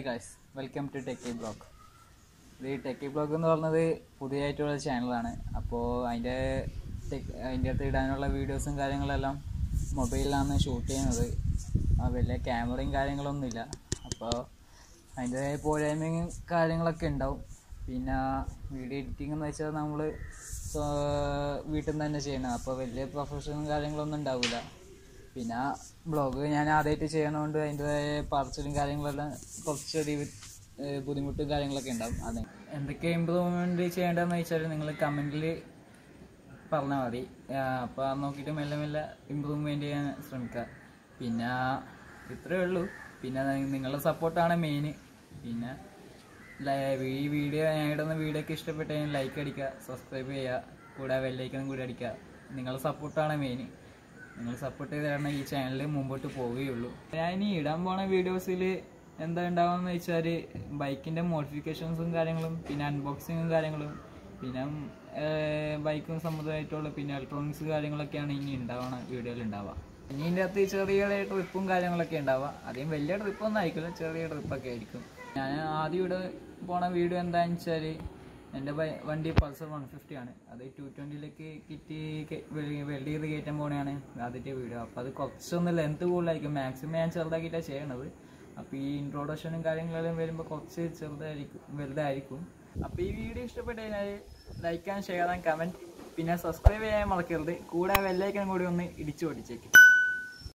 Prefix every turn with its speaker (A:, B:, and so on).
A: guys welcome to techie blog ഇത് ഈ techie blog എന്ന് പറയുന്നത് പുതിയതായിട്ടുള്ള ചാനലാണ് അപ്പോൾ അതിൻ്റെ ടെക് അതിൻ്റെ അകത്ത് ഇടാനുള്ള വീഡിയോസും കാര്യങ്ങളെല്ലാം മൊബൈലിലാണ് ഷൂട്ട് ചെയ്യുന്നത് ആ വലിയ ക്യാമറയും കാര്യങ്ങളൊന്നുമില്ല അപ്പോൾ അതിൻ്റെ പോരായ്മയും കാര്യങ്ങളൊക്കെ ഉണ്ടാവും പിന്നെ വീഡിയോ എഡിറ്റിംഗ് എന്ന് വെച്ചാൽ നമ്മൾ വീട്ടിൽ നിന്ന് തന്നെ ചെയ്യണം അപ്പോൾ വലിയ പ്രൊഫഷനും കാര്യങ്ങളൊന്നും ഉണ്ടാവില്ല പിന്നെ ബ്ലോഗ് ഞാൻ ആദ്യമായിട്ട് ചെയ്യണതുകൊണ്ട് അതിൻ്റെ പറച്ചിലും കാര്യങ്ങളെല്ലാം കുറച്ചധികം ഏഹ് ബുദ്ധിമുട്ടും കാര്യങ്ങളൊക്കെ ഉണ്ടാവും അതെ എന്തൊക്കെ ഇമ്പ്രൂവ്മെൻറ്റ് ചെയ്യേണ്ടതെന്ന് വെച്ചാൽ നിങ്ങൾ കമൻറ്റിൽ പറഞ്ഞാൽ മതി അപ്പോൾ നോക്കിയിട്ട് മെല്ലെ മെല്ലെ ഇമ്പ്രൂവ്മെൻറ്റ് ചെയ്യാൻ ശ്രമിക്കുക പിന്നെ ഇത്രയേ ഉള്ളൂ പിന്നെ നിങ്ങളുടെ സപ്പോർട്ടാണ് മെയിൻ പിന്നെ ലൈ- ഈ വീഡിയോ ഞാൻ ഇടുന്ന വീഡിയോ ഒക്കെ ഇഷ്ടപ്പെട്ട് കഴിഞ്ഞാൽ ലൈക്ക് അടിക്കുക സബ്സ്ക്രൈബ് ചെയ്യുക കൂടെ ബെല്ലൈക്കനും കൂടി അടിക്കുക നിങ്ങളുടെ സപ്പോർട്ടാണ് മെയിൻ നിങ്ങൾ സപ്പോർട്ട് ചെയ്ത് കാരണം ഈ ചാനൽ മുമ്പോട്ട് പോവുകയുള്ളൂ ഞാൻ ഇനി ഇടാൻ പോണ വീഡിയോസിൽ എന്താ ഉണ്ടാവുക വെച്ചാൽ ബൈക്കിൻ്റെ മോഡിഫിക്കേഷൻസും കാര്യങ്ങളും പിന്നെ അൺബോക്സിങ്ങും കാര്യങ്ങളും പിന്നെ ബൈക്കും സംബന്ധമായിട്ടുള്ള പിന്നെ ഇലക്ട്രോണിക്സ് കാര്യങ്ങളൊക്കെയാണ് ഇനി ഉണ്ടാവണ വീഡിയോയിൽ ഉണ്ടാവുക ഇനി ഇതിൻ്റെ അകത്ത് ചെറിയ ട്രിപ്പും കാര്യങ്ങളൊക്കെ ഉണ്ടാവുക അധികം വലിയ ട്രിപ്പൊന്നും ആയിരിക്കില്ല ചെറിയ ട്രിപ്പൊക്കെ ആയിരിക്കും ഞാൻ ആദ്യം ഇവിടെ പോണ വീഡിയോ എന്താണെന്ന് വെച്ചാൽ എൻ്റെ ബൈ- വണ്ടി പൾസർ വൺ ഫിഫ്റ്റി ആണ് അത് ടു ട്വൻറ്റിയിലേക്ക് കിറ്റ് വെൽഡ് ചെയ്ത് കയറ്റാൻ പോണെയാണ് ആദ്യത്തെ വീഡിയോ അപ്പോൾ അത് കുറച്ചൊന്ന് ലെങ്ത് കൂടുതലായിരിക്കും മാക്സിമം ഞാൻ ചെറുതാക്കിയിട്ടാണ് ചെയ്യണത് അപ്പോൾ ഈ ഇൻട്രോഡക്ഷനും കാര്യങ്ങളെല്ലാം വരുമ്പോൾ കുറച്ച് ചെറുതായിരിക്കും വലുതായിരിക്കും അപ്പോൾ ഈ വീഡിയോ ഇഷ്ടപ്പെട്ട് കഴിഞ്ഞാൽ like and share and comment പിന്നെ സബ്സ്ക്രൈബ് ചെയ്യാൻ മറക്കരുത് കൂടെ വെല്ലൈക്കൻ കൂടി ഒന്ന് ഇടിച്ചു പൊടിച്ചേക്കും